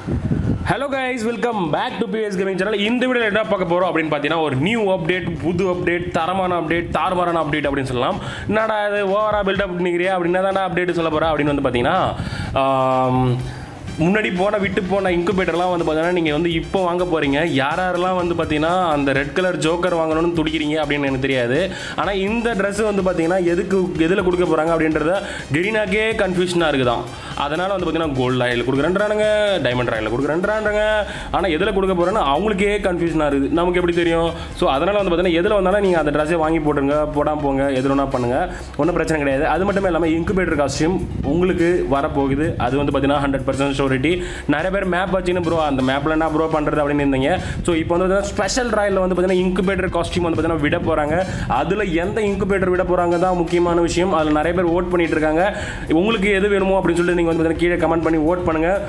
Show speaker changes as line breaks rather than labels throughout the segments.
hello guys welcome back to B S gaming channel இந்த வீடியோவில் என்ன பார்க்க போகிறோம் அப்படின்னு பார்த்தீங்கன்னா ஒரு நியூ அப்டேட் புது அப்டேட் தரமான அப்டேட் தாறுமாறான அப்டேட் அப்படின்னு சொல்லலாம் என்னடா இது ஓவரா பில்டப் பண்ணிக்கிறியா அப்படின்னா தான்டா அப்டேட் சொல்ல போகிறா அப்படின்னு வந்து பார்த்தீங்கன்னா ஆம், முன்னாடி போன விட்டு போன இன்குபேட்டர்லாம் வந்து பார்த்தீங்கன்னா நீங்கள் வந்து இப்போ வாங்க போகிறீங்க யார் யாரெல்லாம் வந்து பார்த்தீங்கன்னா அந்த ரெட் கலர் ஜோக்கர் வாங்கணும்னு துடிக்கிறீங்க அப்படின்னு எனக்கு தெரியாது ஆனால் இந்த Dress வந்து பார்த்தீங்கன்னா எதுக்கு எதில் கொடுக்க போகிறாங்க அப்படின்றத கெரினாக்கே கன்ஃபியூஷனாக இருக்குதான் அதனால் வந்து பார்த்தீங்கன்னா கோல்ட் ராயில் கொடுக்குறேன்றானுங்க டைமண்ட் ராயில் கொடுக்குறேன்றானுங்க ஆனால் எதில் கொடுக்க போகிறேன்னு அவங்களுக்கே கன்ஃபியூஷனாக இருக்குது நமக்கு எப்படி தெரியும் ஸோ அதனால் வந்து பார்த்தீங்கன்னா எதில் வந்தாலும் நீங்கள் அந்த ட்ரெஸ்ஸை வாங்கி போட்டுருங்க போடாமல் போங்க எது வேணா பண்ணுங்கள் ஒன்றும் பிரச்சனை கிடையாது அது மட்டுமே இல்லாமல் இன்குபேட்டர் காஸ்டியூம் உங்களுக்கு வரப்போகுது அது வந்து பார்த்தீங்கன்னா ஹண்ட்ரட் பர்சன்ட் ஷோரிட்டி நிறைய பேர் மேப் வச்சுன்னு ப்ரோ அந்த மேப்பில் என்ன ப்ரோ பண்ணுறது அப்படின்னு இருந்தீங்க ஸோ இப்போ வந்து பார்த்தீங்கன்னா ஸ்பெஷல் ராயில் வந்து பார்த்தீங்கன்னா இன்குபேட்டர் காஸ்டியூம் வந்து பார்த்தீங்கன்னா விட போகிறாங்க அதில் எந்த இன்குபேட்டர் விட போகிறாங்க தான் முக்கியமான விஷயம் அதில் நிறைய பேர் ஓட் பண்ணிட்டு இருக்காங்க உங்களுக்கு எது வேணுமோ அப்படின்னு சொல்லிட்டு நீங்கள் வந்து பார்த்தீங்கன்னா கீழே கமெண்ட் பண்ணி ஓட் பண்ணுங்கள்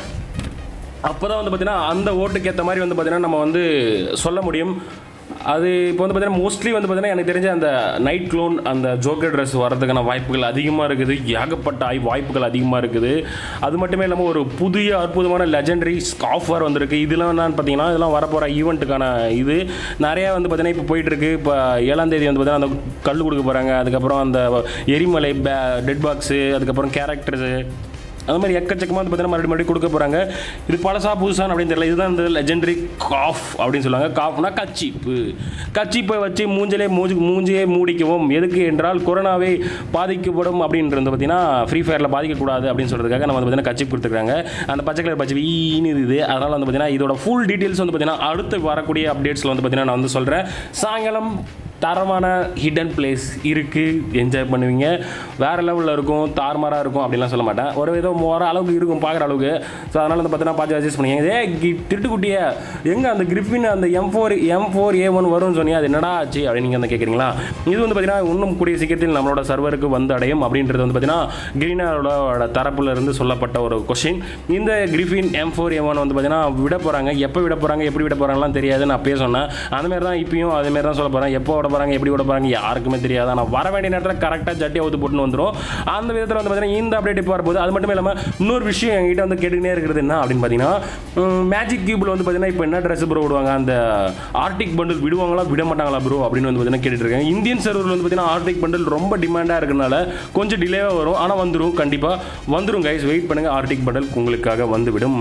அப்போ தான் வந்து பார்த்தீங்கன்னா அந்த ஓட்டுக்கு ஏற்ற மாதிரி வந்து பார்த்தீங்கன்னா நம்ம வந்து சொல்ல முடியும் அது இப்போ வந்து பார்த்தீங்கன்னா மோஸ்ட்லி வந்து பார்த்தீங்கன்னா எனக்கு தெரிஞ்ச அந்த நைட் க்ளோன் அந்த ஜோக்கர் ட்ரெஸ் வரதுக்கான வாய்ப்புகள் அதிகமாக இருக்குது ஏகப்பட்ட ஆய் வாய்ப்புகள் அதிகமாக இருக்குது அது மட்டுமே இல்லாமல் ஒரு புதிய அற்புதமான லெஜெண்டரி ஸ்காஃபர் வந்திருக்கு இதெல்லாம் என்னன்னு பார்த்தீங்கன்னா இதெல்லாம் வரப்போகிற ஈவெண்ட்டுக்கான இது நிறையா வந்து பார்த்தீங்கன்னா இப்போ போயிட்டுருக்கு இப்போ ஏழாம் தேதி வந்து பார்த்தீங்கன்னா அந்த கல் கொடுக்க போகிறாங்க அதுக்கப்புறம் அந்த எரிமலை பே டெட் பாக்ஸு அதுக்கப்புறம் கேரக்டர்ஸு அது மாதிரி எக்கச்சக்கமாக வந்து பார்த்தீங்கன்னா மறுபடியும் மறுபடியும் கொடுக்க போகிறாங்க இது பழசா புதுசான்னு அப்படின்னு தெரியல இதுதான் இந்த லெஜெண்டரி காஃப் அப்படின்னு சொல்லுவாங்க காஃப்னா கச்சிப்பு கச்சிப்பை வச்சு மூஞ்சிலே மூஞ்சி மூஞ்சியே மூடிக்கவும் எதுக்கு என்றால் கொரோனாவை பாதிக்கப்படும் அப்படின்றது வந்து பார்த்தீங்கன்னா ஃப்ரீ ஃபயரில் பாதிக்கக்கூடாது அப்படின்னு சொல்கிறதுக்காக நம்ம வந்து பார்த்தீங்கன்னா கச்சிப் கொடுத்துருக்காங்க அந்த பச்சை கலர் பச்சை வீணு இது அதனால் வந்து பார்த்தீங்கன்னா இதோட ஃபுல் டீட்டெயில்ஸ் வந்து பார்த்தீங்கன்னா அடுத்து வரக்கூடிய அப்டேட்ஸில் வந்து பார்த்தீங்கன்னா நான் வந்து சொல்கிறேன் சாயங்காலம் தரமான ஹிடன் பிளேஸ் இருக்குது என்ஜாய் பண்ணுவீங்க வேறு லெவலில் இருக்கும் தாறுமாறாக இருக்கும் அப்படிலாம் சொல்ல மாட்டேன் ஒரு ஏதோ ஓர அளவுக்கு இருக்கும் பார்க்குற அளவுக்கு ஸோ அதனால் வந்து பார்த்தீங்கன்னா பார்த்து அட்ஜஸ்ட் பண்ணிங்க ஏ திருட்டுக்குட்டியே எங்கே அந்த கிரிஃபின் அந்த M four M four A one வரும்னு சொன்னீங்க அது என்னடா ஆச்சு அப்படின்னு நீங்கள் வந்து கேட்குறீங்களா இது வந்து பார்த்தீங்கன்னா இன்னும் கூடிய சீக்கிரத்தில் நம்மளோட சர்வருக்கு வந்து அடையும் அப்படின்றது வந்து பார்த்தீங்கன்னா கிரீனரோட தரப்புல இருந்து சொல்லப்பட்ட ஒரு கொஷின் இந்த Griffin M four M one வந்து பார்த்தீங்கன்னா விட போகிறாங்க எப்போ விட போகிறாங்க எப்படி விட போகிறாங்கலாம் தெரியாது நான் அப்பயே சொன்னேன் அந்த மாதிரி தான் இப்பயும் அதே மாதிரி தான் சொல்ல போகிறேன் எப்போ விட போகிறாங்க எப்படி விட போகிறாங்க யாருக்குமே தெரியாது ஆனால் வர வேண்டிய நேரத்தில் கரெக்டாக ஜட்டி அவுத்து போட்டுன்னு வந்துடும் அந்த விதத்தில் வந்து பார்த்தீங்கன்னா இந்த அப்டேட் இப்போ வரப்போகுது அது மட்டும் இல்லாமல் இன்னொரு விஷயம் என்கிட்ட வந்து கேட்டுக்கிட்டே இருக்கிறது என்ன அப்படின்னு பார்த்தீங்கன்னா மேஜிக் கியூபில் வந்து பார்த்தீங்கன்னா இப்போ என்ன ட்ரெஸ் ப்ரோ விடுவாங்க அந்த ஆர்டிக் பண்டில் விடுவாங்களா விட மாட்டாங்களா ப்ரோ அப்படின்னு வந்து பார்த்தீங்கன்னா கேட்டுட்டு இருக்காங்க இந்தியன் சர்வரில் வந்து பார்த்தீங்கன்னா ஆர்டிக் பண்டில் ரொம்ப டிமாண்டாக இருக்கிறனால கொஞ்சம் டிலேவாக வரும் ஆனால் வந்துடும் கண்டிப்பாக வந்துடும் கைஸ் வெயிட் பண்ணுங்கள் ஆர்டிக் பண்டில் உங்களுக்காக வந்துவிடும்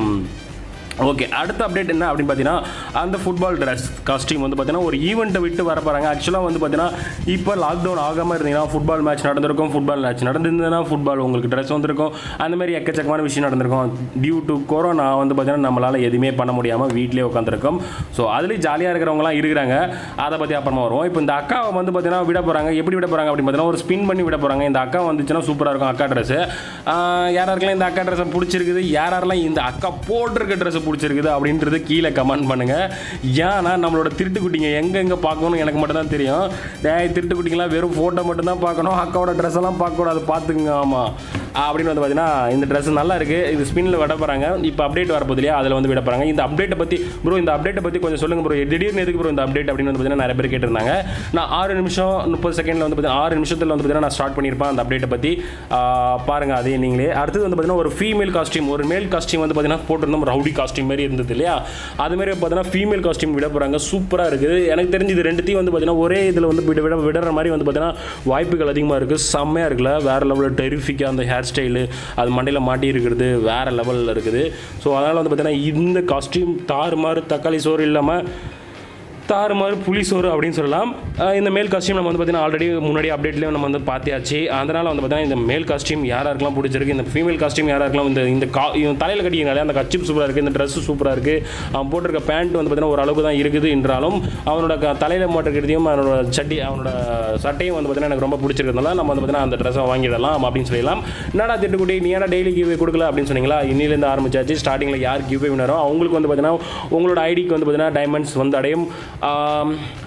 ஓகே அடுத்த அப்டேட் என்ன அப்படின்னு பார்த்தீங்கன்னா அந்த ஃபுட்பால் ட்ரெஸ் காஸ்டியூம் வந்து பார்த்தீங்கன்னா ஒரு ஈவெண்ட்டை விட்டு வர போகிறாங்க ஆக்சுவலாக வந்து பார்த்தீங்கன்னா இப்போ லாக்டவுன் ஆகாமல் இருந்தீங்கன்னா ஃபுட்பால் மேட்ச் நடந்திருக்கும் ஃபுட்பால் மேட்ச் நடந்திருந்ததுன்னா ஃபுட்பால் உங்களுக்கு ட்ரெஸ் வந்திருக்கும் அந்த மாதிரி எக்கச்சக்கமான விஷயம் நடந்திருக்கும் டியூ டு கொரோனா வந்து பார்த்தீங்கன்னா நம்மளால் எதுவுமே பண்ண முடியாமல் வீட்டிலே உட்காந்துருக்கோம் ஸோ அதுலேயும் ஜாலியாக இருக்கிறவங்களாம் இருக்கிறாங்க அதை பற்றி அப்புறமா வருவோம் இப்போ இந்த அக்காவை வந்து பார்த்தீங்கன்னா விட போகிறாங்க எப்படி விட போகிறாங்க அப்படின்னு பார்த்தீங்கன்னா ஒரு ஸ்பின் பண்ணி விட போகிறாங்க இந்த அக்கா வந்துச்சுன்னா சூப்பராக இருக்கும் அக்கா ட்ரெஸ்ஸு யாராருக்கெல்லாம் இந்த அக்கா ட்ரெஸ்ஸை பிடிச்சிருக்குது யாரெல்லாம் இந்த அக்கா போட்டிருக்க ட்ரெஸ்ஸை பிடிச்சிருக்குது அப்படின்றது கீழே கமெண்ட் பண்ணுங்கள் ஏன்னா நம்மளோட திருட்டுக்குட்டிங்க எங்கெங்கே பார்க்கணும் எனக்கு மட்டும் தான் தெரியும் டேய் திருட்டுக்குட்டிங்களாம் வெறும் ஃபோட்டோ மட்டும் தான் பார்க்கணும் அக்காவோட ட்ரெஸ் எல்லாம் பார்க்கக்கூடாது பார்த்துங்க ஆமாம் அப்படின்னு வந்து பார்த்தீங்கன்னா இந்த ட்ரெஸ் நல்லா இருக்குது இது ஸ்பின்னில் விட போகிறாங்க இப்போ அப்டேட் வரப்போது இல்லையா அதில் வந்து விட போகிறாங்க இந்த அப்டேட்டை பற்றி ப்ரோ இந்த அப்டேட்டை பற்றி கொஞ்சம் சொல்லுங்கள் ப்ரோ திடீர்னு எதுக்கு ப்ரோ இந்த அப்டேட் அப்படின்னு வந்து பார்த்தீங்கன்னா நிறைய பேர் கேட்டிருந்தாங்க நான் ஆறு நிமிஷம் முப்பது செகண்டில் வந்து பார்த்தீங்கன்னா ஆறு நிமிஷத்தில் வந்து பார்த்தீங்கன்னா நான் ஸ்டார்ட் பண்ணியிருப்பேன் அந்த அப்டேட்டை பற்றி பாருங்கள் அதே நீங்களே அடுத்தது வந்து பார்த்தீங்கன்னா ஒரு ஃபீமேல் காஸ்டியூம் ஒரு மேல் காஸ்டியூம் வந்து பார்த்தீங்கன்னா போட்டிருந்தோம் ரவுடி காஸ்டியூம் மாதிரி இருந்தது இல்லையா அது மாதிரி பார்த்தீங்கன்னா ஃபீமேல் காஸ்டியூம் விட போகிறாங்க சூப்பராக இருக்குது எனக்கு தெரிஞ்சு இது ரெண்டுத்தையும் வந்து பார்த்தீங்கன்னா ஒரே இதில் வந்து விட விட விடுற மாதிரி வந்து பார்த்தீங்கன்னா வாய்ப்புகள் அதிகமாக இருக்குது செம்மையாக இருக்குல்ல வேறு லெவலில் டெரிஃபிக்காக அந்த ஹேர் ஸ்டைலு அது மண்டையில் மாட்டி இருக்கிறது வேறு லெவலில் இருக்குது ஸோ அதனால் வந்து பார்த்தீங்கன்னா இந்த காஸ்டியூம் தாறுமாறு தக்காளி சோறு இல்லாமல் தாறுமாறு புளிசோறு அப்படின்னு சொல்லலாம் அஹ் இந்த மேல் காஸ்டியூம் நம்ம வந்து பார்த்தீங்கன்னா ஆல்ரெடி முன்னாடி அப்டேட்லேயும் நம்ம வந்து பார்த்தியாச்சு அதனால் வந்து பார்த்தீங்கன்னா இந்த மேல் காஸ்டியூம் யாராருக்கெல்லாம் பிடிச்சிருக்கு இந்த ஃபீமேல் காஸ்டியூம் யாராருக்கெல்லாம் இந்த இந்த கா இவன் தலையில் கட்டிக்கிறாலே அந்த கச்சிப் சூப்பராக இருக்குது இந்த ட்ரெஸ் சூப்பராக இருக்குது அவன் போட்டிருக்க பேண்ட் வந்து பார்த்தீங்கன்னா ஒரு அளவுக்கு தான் இருக்குது என்றாலும் அவனோட க தலையில் மாட்டிருக்கிறதையும் அவனோட சட்டி அவனோட சட்டையும் வந்து பார்த்தீங்கன்னா எனக்கு ரொம்ப பிடிச்சிருக்கிறதுனால நம்ம வந்து பார்த்தீங்கன்னா அந்த ட்ரெஸ்ஸை வாங்கிடலாம் அப்படின்னு சொல்லலாம் என்னடா திட்டுக்குட்டி நீ ஏன்னா டெய்லி கிவ்வே கொடுக்கல அப்படின்னு சொன்னீங்களா இன்னிலேருந்து ஆரம்பிச்சாச்சு ஸ்டார்டிங்கில் யார் கிவ்வே வினரோ அவங்களுக்கு வந்து பார்த்தீங்கன்னா உங்களோட ஐடிக்கு வந்து பார்த்தீங்கன்னா டைமண்ட்ஸ் வந்து அடையும் ஆம்,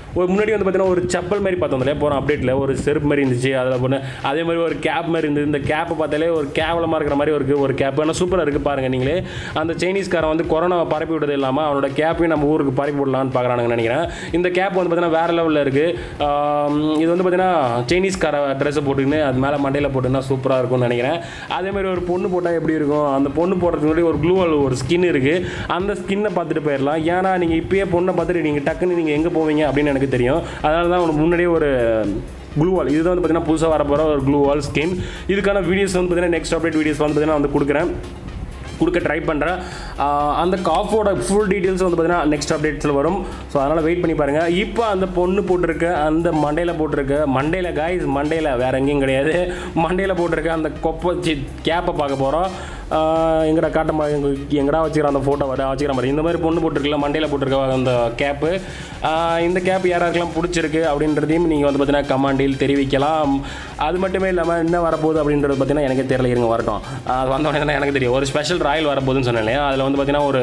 ஒரு முன்னாடி வந்து பார்த்தீங்கன்னா ஒரு செப்பல் மாதிரி பார்த்தோம் இல்லையா போகிறோம் அப்டேட்டில் ஒரு செருப்பு மாதிரி இருந்துச்சு அதில் பொண்ணு அதே மாதிரி ஒரு கேப் மாதிரி இருந்தது இந்த கேப்பை பார்த்தாலே ஒரு கேவலமாக இருக்கிற மாதிரி ஒரு ஒரு கேப் ஆனால் சூப்பராக இருக்குது பாருங்கள் நீங்களே அந்த சைனீஸ்காரன் வந்து கொரோனா பரப்பி விட்டது இல்லாமல் அவனோட கேப்பையும் நம்ம ஊருக்கு பரப்பி விடலான்னு பார்க்குறானுங்க நினைக்கிறேன் இந்த கேப் வந்து பார்த்தீங்கன்னா வேறு லெவலில் இருக்குது இது வந்து பார்த்தீங்கன்னா சைனீஸ்கார ட்ரெஸ்ஸை போட்டுக்கின்னு அது மேலே மண்டையில் போட்டுன்னா சூப்பராக இருக்கும்னு நினைக்கிறேன் அதே மாதிரி ஒரு பொண்ணு போட்டால் எப்படி இருக்கும் அந்த பொண்ணு போடுறதுக்கு முன்னாடி ஒரு க்ளூ ஒரு ஸ்கின் இருக்குது அந்த ஸ்கின்னை பார்த்துட்டு போயிடலாம் ஏன்னா நீங்கள் இப்பயே பொண்ணை பார்த்துட்டு நீங்கள் டக்குன்னு நீங்கள் எங்கே போவீங்க அப்படின்னு எனக்கு தெரியும் அதனால தான் உனக்கு முன்னாடியே ஒரு க்ளூ வால் இதுதான் வந்து பார்த்தீங்கன்னா புதுசாக வர போகிற ஒரு க்ளூ வால் ஸ்கின் இதுக்கான வீடியோஸ் வந்து பார்த்தீங்கன்னா நெக்ஸ்ட் அப்டேட் வீடியோஸ் வந்து பார்த்தீங்கன்னா வந்து கொடுக்குறேன் கொடுக்க ட்ரை பண்ணுறேன் அந்த காஃபோட ஃபுல் டீட்டெயில்ஸ் வந்து பார்த்தீங்கன்னா நெக்ஸ்ட் அப்டேட்ஸில் வரும் ஸோ அதனால் வெயிட் பண்ணி பாருங்கள் இப்போ அந்த பொண்ணு போட்டிருக்க அந்த மண்டையில் போட்டிருக்க மண்டையில் காய்ஸ் மண்டையில் வேறு எங்கேயும் கிடையாது மண்டையில் போட்டிருக்க அந்த கொப்பை சி கேப்பை பார்க்க போகிறோம் எங்கடா காட்ட மாதிரி எங்க எங்கடா வச்சுக்கிற அந்த ஃபோட்டோ வர வச்சுக்கிற மாதிரி இந்த மாதிரி பொண்ணு போட்டிருக்கல மண்டையில் போட்டிருக்க அந்த கேப்பு இந்த கேப் யாராருக்கெல்லாம் பிடிச்சிருக்கு அப்படின்றதையும் நீங்கள் வந்து பார்த்தீங்கன்னா கமாண்டில் தெரிவிக்கலாம் அது மட்டுமே இல்லாமல் என்ன வரப்போகுது அப்படின்றது பார்த்தீங்கன்னா எனக்கே தெரியல இருங்க வரட்டும் அது வந்தோடனே தான் எனக்கு தெரியும் ஒரு ஸ்பெஷல் ராயல் வரப்போகுதுன்னு சொன்னேன் இல்லையா அதில் வந்து பார்த்தீங்கன்னா ஒரு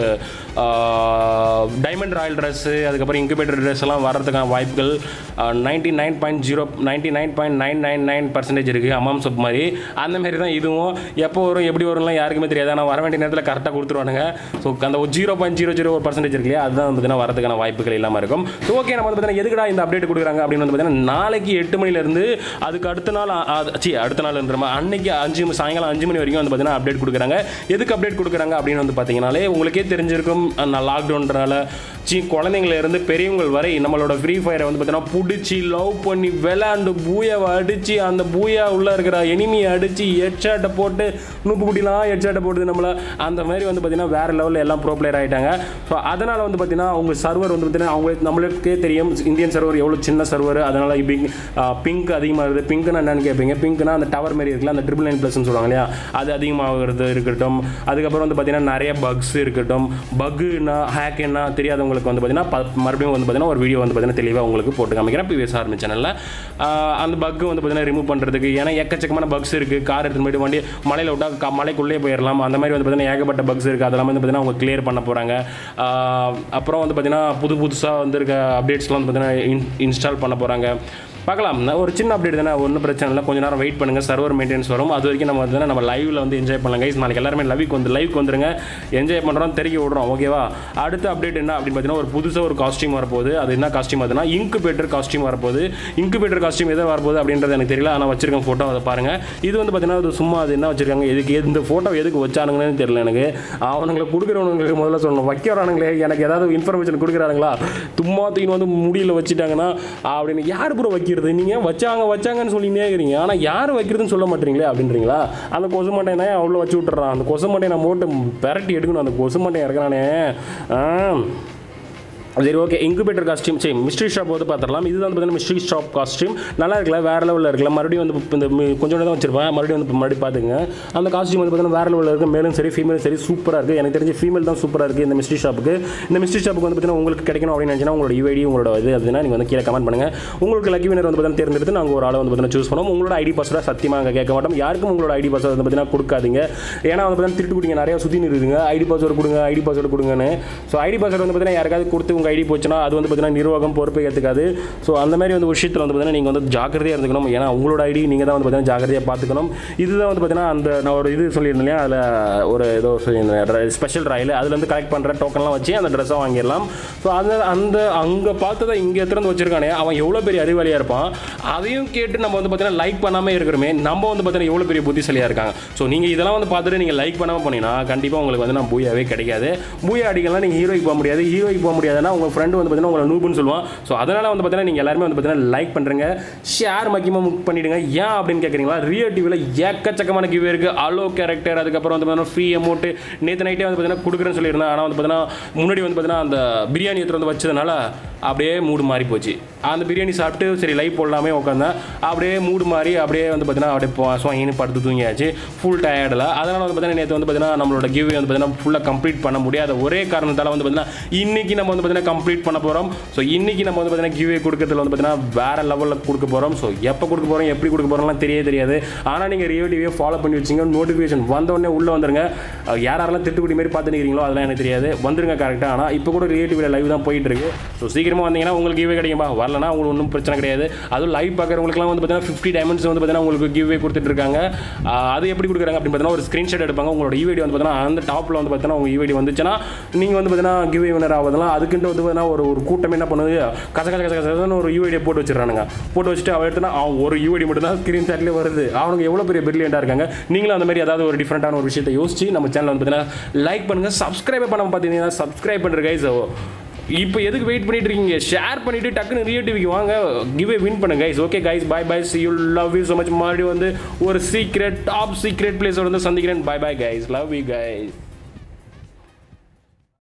டைமண்ட் ராயல் ட்ரெஸ்ஸு அதுக்கப்புறம் இன்குபேட்டர் ட்ரெஸ் எல்லாம் வர்றதுக்கான வாய்ப்புகள் ninety nine point zero ninety nine point nine nine nine percentage இருக்குது அம்மாம் சொப் மாதிரி அந்த மாதிரி தான் இதுவும் எப்போ வரும் எப்படி வரும்லாம் யாருக்குமே தெரியாது ஆனால் வர வேண்டிய நேரத்தில் கரெக்டாக கொடுத்துருவானுங்க ஸோ அந்த ஒரு ஜீரோ பாயிண்ட் ஜீரோ ஜீரோ ஒரு பர்சன்டேஜ் இருக்கு இல்லையா அதுதான் வந்து பார்த்தீங்கன்னா வரதுக்கான வாய்ப்புகள் இல்லாமல் இருக்கும் ஸோ ஓகே நம்ம வந்து பார்த்தீங்கன்னா எதுக்குடா இந்த அப்டேட் கொடுக்குறாங்க அப்படின்னு வந்து பார்த்தீங்கன்னா நாளைக்கு எட்டு மணிலேருந்து அதுக்கு அடுத்த நாள் சி அடுத்த நாள் இருந்துருமா அன்னைக்கு அஞ்சு சாயங்காலம் அஞ்சு மணி வரைக்கும் வந்து பார்த்தீங்கன்னா அப்டேட் கொடுக்குறாங்க எதுக்கு அப்டேட் கொடுக்குறாங்க அப்படின்னு வந்து பார்த்தீங்கனாலே உங்களுக்கே தெரிஞ்சிருக்கும் நான் லாக்டவுன்றனால சி குழந்தைங்கள இருந்து பெரியவங்கள் வரை நம்மளோட ஃப்ரீ ஃபயரை வந்து பார்த்தீங்கன்னா பிடிச்சி லவ் பண்ணி விளாண்டு பூயாவை அடித்து அந்த பூயா உள்ளே இருக்கிற எனிமியை அடித்து ஹெட்ஷாட்டை போட்டு நூப்பு குட்டிலாம் ஹெட்ஷாட்டை போட்டு நம்மளை அந்த மாதிரி வந்து பார்த்தீங்கன்னா வேறு லெவலில் எல்லாம் ப்ரோ பிளேயர் ஆகிட்டாங்க ஸோ அதனால் வந்து பார்த்தீங்கன்னா அவங்க சர்வர் வந்து பார்த்தீங்கன்னா அவங்களுக்கு நம்மளுக்கே தெரியும் இந்தியன் சர்வர் எவ்வளோ சின்ன சர்வர் அதனால் பிங்க் பிங்க் அதிகமாக இருக்குது பிங்க்னா என்னன்னு கேட்பீங்க பிங்க்னா அந்த டவர் மாதிரி இருக்குல்ல அந்த ட்ரிபிள் நைன் ப்ளஸ்ன்னு சொல்லுவாங்க இல்லையா அது அதிகமாகிறது இருக்கட்டும் அதுக்கப்புறம் வந்து பார்த்தீங்கன்னா நிறைய பக்ஸ் இருக்கட்டும் பக்குன்னா ஹேக்குன்னா தெரியாதவங்களுக்கு வந்து பார்த்தீங்கன்னா ப- மறுபடியும் வந்து பார்த்தீங்கன்னா ஒரு வீடியோ வந்து பார்த்தீங்கன்னா தெளிவாக உங்களுக்கு போட்டு காமிக்கிறேன் பிவிஎஸ் ஆர்மி சேனலில் அந்த பக்கு வந்து பார்த்தீங்கன்னா ரிமூவ் பண்ணுறதுக்கு ஏன்னா எக்கச்சக்கமான பக்ஸ் இருக்குது கார் எடுத்துன்னு போயிட்டு வண்டி மலையில் விட்டால் க மலைக்குள்ளே போயிடலாம் அந்த மாதிரி வந்து பார்த்தீங்கன்னா ஏகப்பட்ட பக்ஸ் இருக்குது அதெல்லாம் வந்து பார்த்தீங்கன்னா அவங்க கிளியர் பண்ண போகிறாங்க அப்புறம் வந்து பார்த்தீங்கன்னா புது புதுசாக வந்திருக்க அப்டேட்ஸ்லாம் வந்து பார்த்தீங்கன்னா இன் இன்ஸ்டால் பண்ண போகிறாங்க பார்க்கலாம் நான் ஒரு சின்ன அப்டேட் தானே ஒன்றும் பிரச்சனை இல்லை கொஞ்ச நேரம் வெயிட் பண்ணுங்கள் சர்வர் மெயின்டெனன்ஸ் வரும் அது வரைக்கும் நம்ம வந்து நம்ம லைவில் வந்து என்ஜாய் பண்ணலாம் கைஸ் நாளைக்கு எல்லாருமே லைவுக்கு வந்து லைவுக்கு வந்துருங்க என்ஜாய் பண்ணுறோம் தெரிய விடுறோம் ஓகேவா அடுத்த அப்டேட் என்ன அப்படின்னு பார்த்தீங்கன்னா ஒரு புதுசாக ஒரு காஸ்டியூம் வரப்போகுது அது என்ன காஸ்டியூம் அதுனா இன்குபேட்டர் காஸ்டியூம் வரப்போகுது இன்குபேட்டர் காஸ்டியூம் எதை வரப்போகுது அப்படின்றது எனக்கு தெரியல ஆனால் வச்சிருக்கேன் ஃபோட்டோ அதை பாருங்கள் இது வந்து பார்த்தீங்கன்னா அது சும்மா அது என்ன வச்சிருக்காங்க எதுக்கு இந்த ஃபோட்டோ எதுக்கு வச்சானுங்கன்னு தெரியல எனக்கு அவனுங்களை கொடுக்குறவனுங்களுக்கு முதல்ல சொல்லணும் வைக்கிறானுங்களே எனக்கு ஏதாவது இன்ஃபர்மேஷன் கொடுக்குறானுங்களா தும்மா தூக்கி வந்து முடியல வச்சுட்டாங்கன்னா அப்படின்னு யார் ப்ரோ வைக்கிறது நீங்கள் வச்சாங்க வச்சாங்கன்னு சொல்லினே இருக்கிறீங்க ஆனால் யார் வைக்கிறதுன்னு சொல்ல மாட்டீங்களே அப்படின்றீங்களா அந்த கொசு மட்டையை அவ்வளோ வச்சு விட்டுறான் அந்த கொசு மட்டையை நான் போட்டு பெரட்டி எடுக்கணும் அந்த கொசு மட்டையை இறக்குறானே ஆ சரி ஓகே இன்குபேட்டர் காஸ்டியூம் சரி மிஸ்ட்ரி ஷாப் வந்து பார்த்துடலாம் இதுதான் வந்து பார்த்தீங்கன்னா மிஸ்ட்ரி ஷாப் காஸ்டியூம் நல்லா இருக்கல வேறு லெவலில் இருக்கல மறுபடியும் வந்து இப்ப இந்த மி- கொஞ்சோண்டு தான் வச்சிருப்பேன் மறுபடியும் வந்து இப்ப மறுபடியும் பார்த்துங்க அந்த காஸ்டியூம் வந்து பார்த்தீங்கன்னா வேறு லெவலில் இருக்குது மேலும் சரி ஃபீமேலும் சரி சூப்பராக இருக்குது எனக்கு தெரிஞ்சு ஃபீமேல் தான் சூப்பராக இருக்குது இந்த மிஸ்ட்ரி ஷாப்புக்கு இந்த மிஸ்ட்ரி ஷாப்புக்கு வந்து பார்த்தீங்கன்னா உங்களுக்கு கிடைக்கணும் அப்படின்னு நினச்சினா உங்களோட யூஐடி உங்களோட இது அப்படின்னா நீங்கள் வந்து கீழே கமெண்ட் பண்ணுங்கள் உங்களுக்கு லக்கி வினர் வந்து பார்த்தீங்கன்னா தேர்ந்தெடுத்து நாங்கள் ஒரு ஆளை வந்து பார்த்தீங்கன்னா சூஸ் பண்ணுவோம் உங்களோட ஐடி பாஸ்வேர்டாக சத்தியமாக அங்கே கேட்க மாட்டோம் யாருக்கும் உங்களோட ஐடி பாஸ்வேர்டு வந்து பார்த்தீங்கன்னா கொடுக்காதீங்க ஏன்னா வந்து பார்த்தீங்கன்னா திருட்டு குடிங்க நிறைய சுற்றி இருக்குங்க ஐடி பாஸ்வேர்டு கொடுங்க ஐடி பாஸ்வேர்டு கொடுங்கன்னு ஸோ ஐடி பாஸ்வேர்டு வந்து பார்த்தீங்கன்னா யாருக்காவது கொடுத்து உங்கள் ஐடி போச்சுன்னா அது வந்து பார்த்தீங்கன்னா நிர்வாகம் பொறுப்பை ஏற்றுக்காது ஸோ அந்த மாதிரி வந்து விஷயத்தில் வந்து பார்த்தீங்கன்னா நீங்கள் வந்து ஜாக்கிரதையாக இருந்துக்கணும் ஏன்னா உங்களோட ஐடி நீங்கள் தான் வந்து பார்த்தீங்கன்னா ஜாக்கிரதையாக பார்த்துக்கணும் இதுதான் வந்து பார்த்தீங்கன்னா அந்த நான் ஒரு இது சொல்லியிருந்தேன் இல்லையா அதில் ஒரு ஏதோ சொல்லியிருந்தேன் ஸ்பெஷல் ராயில் அதில் வந்து கலெக்ட் பண்ணுற டோக்கன்லாம் வச்சு அந்த ட்ரெஸ்ஸை வாங்கிடலாம் ஸோ அந்த அந்த அங்கே பார்த்ததை இங்கே எடுத்துகிட்டு வந்து வச்சிருக்கானே அவன் எவ்வளோ பெரிய அறிவாளியாக இருப்பான் அதையும் கேட்டு நம்ம வந்து பார்த்தீங்கன்னா லைக் பண்ணாமல் இருக்கிறோமே நம்ம வந்து பார்த்தீங்கன்னா எவ்வளோ பெரிய புத்திசாலியாக இருக்காங்க ஸோ நீங்கள் இதெல்லாம் வந்து பார்த்துட்டு நீங்கள் லைக் பண்ணாமல் போனீங்கன்னா கண்டிப்பாக உங்களுக்கு வந்து நான் பூயாவே கிடைக்காது பூயா அடிக்கலாம் நீங்கள் ஹீரோய்க்கு போக முடியாது ஹீரோய்க்கு போக முடியாதுன்னா உங்கள் ஃப்ரெண்டு வந்து பார்த்தீங்கன்னா உங்களை நூப்புன்னு சொல்லுவான் ஸோ அதனால் வந்து பார்த்தீங்கன்னா நீங்கள் எல்லாருமே வந்து பார்த்தீங்கன்னா லைக் பண்ணுறங்க ஷேர் முக்கியமாக முக் பண்ணிவிடுங்க ஏன் அப்படின்னு கேட்குறீங்களா ரியல் டிவியில் ஏக்கச்சக்கமான கிவ் இருக்குது அலோ கேரக்டர் அதுக்கப்புறம் வந்து பார்த்தீங்கன்னா ஃப்ரீ அமௌண்ட்டு நேற்று நைட்டே வந்து பார்த்தீங்கன்னா கொடுக்குறேன்னு சொல்லியிருந்தேன் ஆனால் வந்து பார்த்தீங்கன்னா முன்னாடி வந்து பார்த்தீங்கன்னா அந்த பிரியாணி எடுத்துகிட்டு வந்து வச்சதுனால அப்படியே மூடு மாறி போச்சு அந்த பிரியாணி சாப்பிட்டு சரி லைவ் போடலாமே உட்காந்தேன் அப்படியே மூடு மாறி அப்படியே வந்து பார்த்தீங்கன்னா அப்படியே போ- சுவாங்கின்னு படுத்து தூங்கியாச்சு ஃபுல் டயர்டில் அதனால் வந்து பார்த்தீங்கன்னா நேற்று வந்து பார்த்தீங்கன்னா நம்மளோட கிவ் வந்து பார்த்தீங்கன்னா ஃபுல்லாக கம்ப்ளீட் பண்ண முடியாத ஒரே காரணத்தால் வந்து பார்த்தீங்கன்னா இன்னைக்கு நம்ம வந்து பார்த்தீங்கன்னா கம்ப்ளீட் பண்ண போகிறோம் ஸோ இன்னைக்கு நம்ம வந்து பார்த்தீங்கன்னா கிவ்வே கொடுக்கறதுல வந்து பார்த்தீங்கன்னா வேற லெவலில் கொடுக்க போகிறோம் ஸோ எப்போ கொடுக்க போகிறோம் எப்படி கொடுக்க போகிறோம்லாம் தெரியவே தெரியாது ஆனால் நீங்கள் ரியோ டிவியை ஃபாலோ பண்ணி வச்சிங்க நோட்டிஃபிகேஷன் வந்தோடனே உள்ளே வந்துருங்க அஹ் யார் யாரெல்லாம் திட்டுக்குடி மாதிரி பார்த்து நிற்கிறீங்களோ அதெல்லாம் எனக்கு தெரியாது வந்துருங்க கரெக்டாக ஆனால் இப்போ கூட ரியோ டிவியில் லைவ் தான் போயிட்டு இருக்கு ஸோ சீக்கிரமாக வந்தீங்கன்னா உங்களுக்கு கிவ்வே கிடைக்கும்பா வரல பேசலைன்னா உங்களுக்கு ஒன்றும் பிரச்சனை கிடையாது அதுவும் லைவ் பார்க்குறவங்களுக்குலாம் வந்து பார்த்தீங்கன்னா ஃபிஃப்டி டைமண்ட்ஸ் வந்து பார்த்தீங்கன்னா உங்களுக்கு கிவ்வே கொடுத்துட்டு இருக்காங்க ஆஹ் அது எப்படி கொடுக்குறாங்க அப்படின்னு பார்த்தீங்கன்னா ஒரு ஸ்க்ரீன்ஷாட் எடுப்பாங்க உங்களோட ஈவேடி வந்து பார்த்தீங்கன்னா அந்த டாப்பில் வந்து பார்த்தீங்கன்னா உங்கள் ஈவேடி வந்துச்சுன்னா நீங்கள் வந்து பார்த்தீங்கன்னா கிவ்வே வினர் ஆகுதுலாம் அதுக்குன்ட்டு வந்து பார்த்தீங்கன்னா ஒரு ஒரு கூட்டம் என்ன பண்ணுது கச கச கச கசன்னு ஒரு யூஐடியை போட்டு வச்சிடறானுங்க போட்டு வச்சுட்டு அவன் எடுத்துனா அவன் ஒரு யூஐடி மட்டும் தான் ஸ்க்ரீன் ஷாட்லேயே வருது அவனுங்க எவ்வளோ பெரிய பிரில்லியண்டாக இருக்காங்க நீங்களும் அந்த மாதிரி ஏதாவது ஒரு டிஃப்ரெண்ட்டான ஒரு விஷயத்தை யோசிச்சு நம்ம சேனல் வந்து பார்த்தீங்கன்னா லைக் பண்ணுங்கள் சப்ஸ்கிரைப் பண்ண பார்த்தீங்கன்னா சப்ஸ்கிரைப் பண்ணுற கைஸ் இப்போ எதுக்கு வெயிட் பண்ணிட்டு இருக்கீங்க ஷேர் பண்ணிட்டு டக்குன்னு ரியோ டிவிக்கு வாங்க கிவ் வின் பண்ணுங்க guys okay guys bye bye see you love you so much மறுபடியும் வந்து ஒரு சீக்ரெட் டாப் சீக்ரெட் பிளேஸோட வந்து சந்திக்கிறேன் bye bye guys love you guys